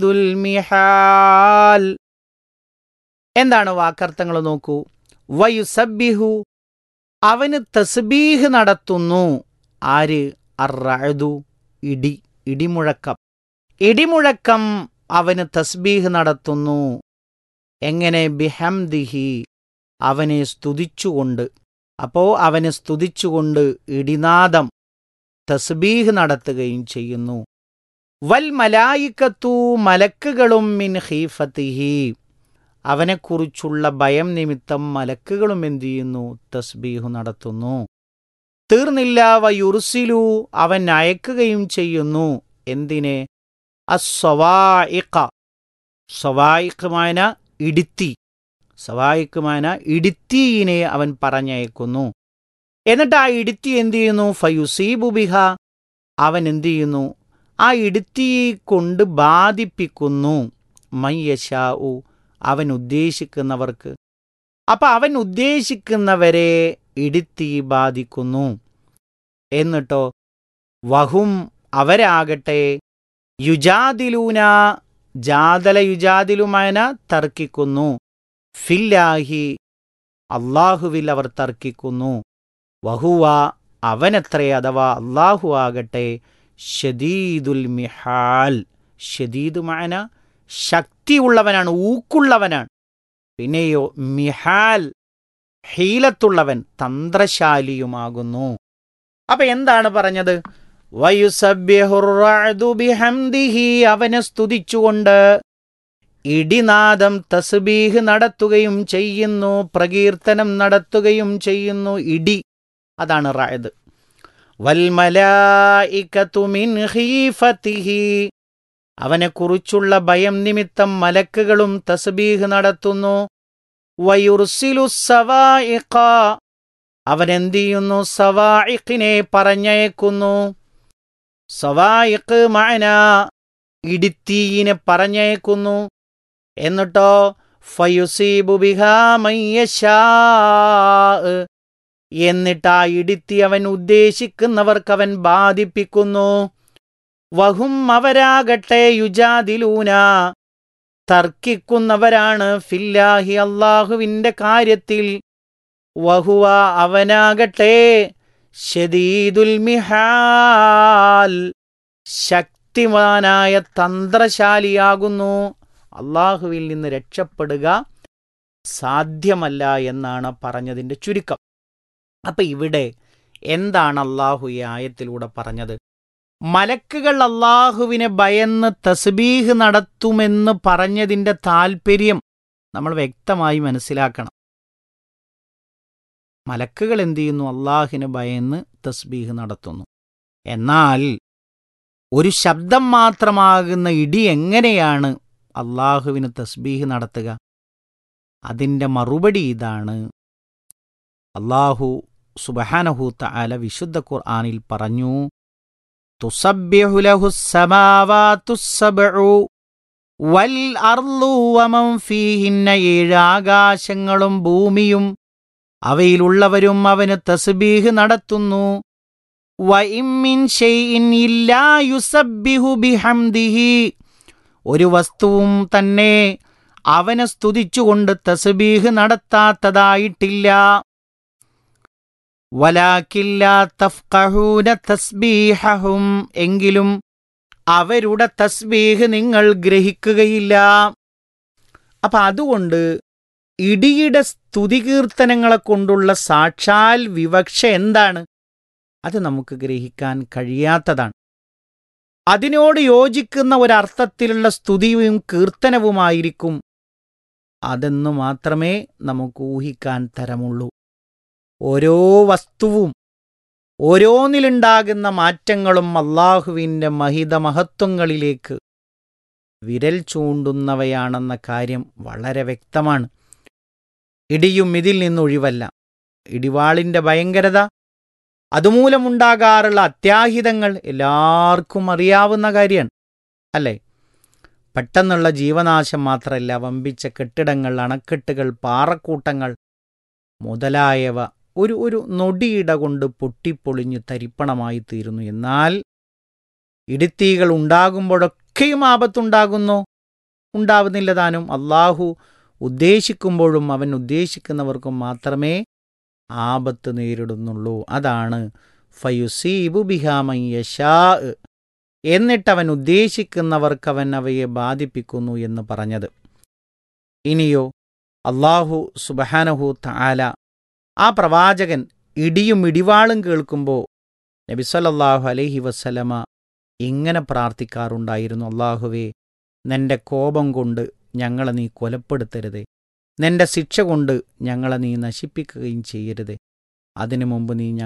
ദുൽമിഹാൽ എന്താണ് വാക്കർത്ഥങ്ങൾ നോക്കൂ വയുസബിഹു അവന് തസ്ബീഹ് നടത്തുന്നു ആര് അറഅദു ഇടി ഇടിമുഴക്കം ഇടിമുഴക്കം അവന് തസ്ബീഹ് നടത്തുന്നു എങ്ങനെ ബിഹംദിഹി അവനെ സ്തുതിച്ചുകൊണ്ട് അപ്പോ അവനെ സ്തുതിച്ചുകൊണ്ട് ഇടിനാദം തസ്ബീഹ് നടത്തുകയും ചെയ്യുന്നു വൽ മലായിക്കത്തു മലക്കുകളും മിൻ ഖീഫത്തിഹി അവനെക്കുറിച്ചുള്ള ഭയം നിമിത്തം മലക്കുകളും എന്തു ചെയ്യുന്നു തസ്ബീഹു നടത്തുന്നു തീർന്നില്ല വയുർസിലു അവൻ അയക്കുകയും ചെയ്യുന്നു എന്തിനെ അസ്വവായിക്ക സ്വവായിക്കുമാന ഇടുത്തി സവായിക്കുമാന ഇടുത്തീനെ അവൻ പറഞ്ഞയക്കുന്നു എന്നിട്ട് ആ ഇടുത്തി എന്തു ചെയ്യുന്നു ഫയുസീബു ബിഹ അവൻ എന്തു ചെയ്യുന്നു ആ ഇടുത്തിയെ കൊണ്ട് ബാധിപ്പിക്കുന്നു മയ്യശാഉ അവൻ ഉദ്ദേശിക്കുന്നവർക്ക് അപ്പൊ അവൻ ഉദ്ദേശിക്കുന്നവരെ ഇടുത്തി ബാധിക്കുന്നു എന്നിട്ടോ വഹും അവരാകട്ടെ യുജാദിലൂന ജാതല യുജാദിലുമാന തർക്കിക്കുന്നു ഫില്ലാഹി അള്ളാഹുവിൽ അവർ തർക്കിക്കുന്നു വഹുവ അവനത്രേ അഥവാ അള്ളാഹു ആകട്ടെ ഷദീദുൽ മിഹാൽ ഷദീദ് മാന ശക്തിയുള്ളവനാണ് ഊക്കുള്ളവനാണ് പിന്നെയോ മിഹാൽ ഹീലത്തുള്ളവൻ തന്ത്രശാലിയുമാകുന്നു അപ്പൊ എന്താണ് പറഞ്ഞത് വയുസബ്യഹുറഅദു ബിഹംദിഹി അവനെ സ്തുതിച്ചുകൊണ്ട് ഇടിനാദം തസ്ബീഹ് നടത്തുകയും ചെയ്യുന്നു പ്രകീർത്തനം നടത്തുകയും ചെയ്യുന്നു ഇടി അതാണ് റായത് വൽമലായികത്തു മിൻ ഖീഫത്തിഹി അവനെക്കുറിച്ചുള്ള ഭയം നിമിത്തം മലക്കുകളും തസ്ബീഹ് നടത്തുന്നു വയുർസിലു സവായിഖ അവൻ എന്ത് ചെയ്യുന്നു സവായിഖിനെ പറഞ്ഞയക്കുന്നു സവായിഖ് മഅന ഇടിത്തീയിനെ പറഞ്ഞയക്കുന്നു എന്നിട്ടോ ഫയുസീബു ബിഹാ മയ്യശാ എന്നിട്ട് ആ ഇടിത്തി അവൻ ഉദ്ദേശിക്കുന്നവർക്ക് അവൻ ബാധിപ്പിക്കുന്നു വഹും അവരാകട്ടെ യുജാദിലൂന തർക്കിക്കുന്നവരാണ് ഫില്ലാഹി അള്ളാഹുവിന്റെ കാര്യത്തിൽ വഹുവ അവനാകട്ടെ ഷദീദുൽ മിഹാൽ ശക്തിമാനായ തന്ത്രശാലിയാകുന്നു അള്ളാഹുവിൽ നിന്ന് രക്ഷപ്പെടുക സാധ്യമല്ല എന്നാണ് പറഞ്ഞതിൻ്റെ ചുരുക്കം അപ്പൊ ഇവിടെ എന്താണ് അള്ളാഹു ഈ ആയത്തിലൂടെ പറഞ്ഞത് മലക്കുകൾ അള്ളാഹുവിനെ ഭയന്ന് തസ്ബീഹ് നടത്തുമെന്ന് പറഞ്ഞതിൻ്റെ താൽപ്പര്യം നമ്മൾ വ്യക്തമായി മനസ്സിലാക്കണം മലക്കുകൾ എന്ത് ചെയ്യുന്നു അള്ളാഹിന് ഭയന്ന് തസ്ബീഹ് നടത്തുന്നു എന്നാൽ ഒരു ശബ്ദം മാത്രമാകുന്ന ഇടി എങ്ങനെയാണ് അള്ളാഹുവിന് തസ്ബീഹ് നടത്തുക അതിൻ്റെ മറുപടി ഇതാണ് അള്ളാഹു സുബഹാനഹു തആല വിശുദ്ധ ഖുർആനിൽ പറഞ്ഞു തുസബ്ബിഹു ലഹു സമാവാതു സബ്ഉ വൽ അർളു വമൻ ഫീഹിന്ന ഏഴ് ആകാശങ്ങളും ഭൂമിയും അവയിലുള്ളവരും അവന് തസ്ബീഹ് നടത്തുന്നു വഇമ്മിൻ ഷൈഇൻ ഇല്ലാ യുസബ്ബിഹു ബിഹംദിഹി ഒരു വസ്തുവും തന്നെ അവനെ സ്തുതിച്ചുകൊണ്ട് തസ്ബീഹ് നടത്താത്തതായിട്ടില്ല വലാക്കില്ല തഫ്കഹൂന തസ്ബീഹഹും എങ്കിലും അവരുടെ തസ്ബീഹ് നിങ്ങൾ ഗ്രഹിക്കുകയില്ല അപ്പൊ അതുകൊണ്ട് ഇടിയുടെ സ്തുതികീർത്തനങ്ങളെ കൊണ്ടുള്ള സാക്ഷാൽ വിവക്ഷ എന്താണ് അത് നമുക്ക് ഗ്രഹിക്കാൻ കഴിയാത്തതാണ് അതിനോട് യോജിക്കുന്ന ഒരർത്ഥത്തിലുള്ള സ്തുതിയും കീർത്തനവുമായിരിക്കും അതെന്നു മാത്രമേ നമുക്ക് ഊഹിക്കാൻ തരമുള്ളൂ ഓരോ വസ്തുവും ഓരോന്നിലുണ്ടാകുന്ന മാറ്റങ്ങളും അള്ളാഹുവിൻ്റെ മഹിത മഹത്വങ്ങളിലേക്ക് വിരൽ ചൂണ്ടുന്നവയാണെന്ന കാര്യം വളരെ വ്യക്തമാണ് ഇടിയും ഇതിൽ നിന്നൊഴിവല്ല ഇടിവാളിൻ്റെ ഭയങ്കരത അതുമൂലമുണ്ടാകാറുള്ള അത്യാഹിതങ്ങൾ എല്ലാവർക്കും അറിയാവുന്ന കാര്യമാണ് അല്ലേ പെട്ടെന്നുള്ള ജീവനാശം മാത്രമല്ല വമ്പിച്ച കെട്ടിടങ്ങൾ അണക്കെട്ടുകൾ പാറക്കൂട്ടങ്ങൾ മുതലായവ ഒരു ഒരു നൊടിയിട കൊണ്ട് പൊട്ടിപ്പൊളിഞ്ഞു തരിപ്പണമായി തീരുന്നു എന്നാൽ ഇടുത്തീകൾ ഉണ്ടാകുമ്പോഴൊക്കെയും ആപത്തുണ്ടാകുന്നു ഉണ്ടാവുന്നില്ല താനും അള്ളാഹു ഉദ്ദേശിക്കുമ്പോഴും അവൻ ഉദ്ദേശിക്കുന്നവർക്കും മാത്രമേ ആപത്ത് നേരിടുന്നുള്ളൂ അതാണ് ഫയുസീബു ബിഹാമയ്യഷാ എന്നിട്ട് അവൻ ഉദ്ദേശിക്കുന്നവർക്ക് അവൻ അവയെ ബാധിപ്പിക്കുന്നു എന്ന് പറഞ്ഞത് ഇനിയോ അള്ളാഹു സുബഹാനഹു താല ആ പ്രവാചകൻ ഇടിയും ഇടിവാളും കേൾക്കുമ്പോൾ നബിസല്ലാഹു അലൈഹി വസ്സലമ ഇങ്ങനെ പ്രാർത്ഥിക്കാറുണ്ടായിരുന്നു അള്ളാഹുവേ നിന്റെ കോപം കൊണ്ട് ഞങ്ങളെ നീ കൊലപ്പെടുത്തരുതേ നിന്റെ ശിക്ഷ കൊണ്ട് ഞങ്ങളെ നീ നശിപ്പിക്കുകയും ചെയ്യരുതേ അതിനു മുമ്പ് നീ